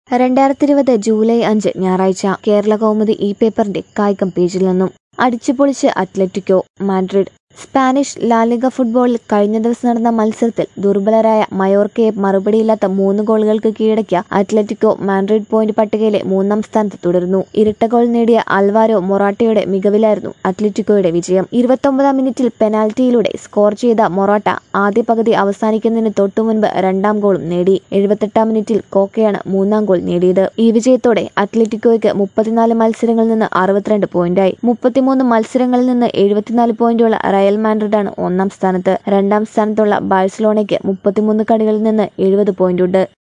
രണ്ടായിരത്തി ഇരുപത് ജൂലൈ അഞ്ച് ഞായറാഴ്ച കേരള കൗമുദി ഈ പേപ്പറിന്റെ കായികം പേജിൽ നിന്നും അടിച്ചുപൊളിച്ച് അത്ലറ്റിക്കോ മാഡ്രിഡ് സ്പാനിഷ് ലാലിഗ ഫുട്ബോളിൽ കഴിഞ്ഞ ദിവസം നടന്ന മത്സരത്തിൽ ദുർബലരായ മയോർക്കയെ മറുപടിയില്ലാത്ത മൂന്ന് ഗോളുകൾക്ക് കീഴടക്കിയ അത്ലറ്റിക്കോ മാഡ്രിഡ് പോയിന്റ് പട്ടികയിലെ മൂന്നാം സ്ഥാനത്ത് തുടരുന്നു ഇരട്ട ഗോൾ നേടിയ അൽവാരോ മൊറാട്ടയുടെ മികവിലായിരുന്നു അത്ലറ്റിക്കോയുടെ വിജയം ഇരുപത്തൊമ്പതാം മിനിറ്റിൽ പെനാൽറ്റിയിലൂടെ സ്കോർ ചെയ്ത മൊറാട്ട ആദ്യ പകുതി അവസാനിക്കുന്നതിന് തൊട്ടുമുൻപ് രണ്ടാം ഗോളും നേടി എഴുപത്തെട്ടാം മിനിറ്റിൽ കോക്കയാണ് മൂന്നാം ഗോൾ നേടിയത് ഈ വിജയത്തോടെ അത്ലറ്റിക്കോയ്ക്ക് മുപ്പത്തിനാല് മത്സരങ്ങളിൽ നിന്ന് അറുപത്തിരണ്ട് പോയിന്റായി മുപ്പത്തിമൂന്ന് മത്സരങ്ങളിൽ നിന്ന് എഴുപത്തിനാല് പോയിന്റുള്ള റയൽ മാഡ്രിഡാണ് ഒന്നാം സ്ഥാനത്ത് രണ്ടാം സ്ഥാനത്തുള്ള ബാഴ്സലോണയ്ക്ക് മുപ്പത്തിമൂന്ന് കളികളിൽ നിന്ന് എഴുപത് പോയിന്റുണ്ട്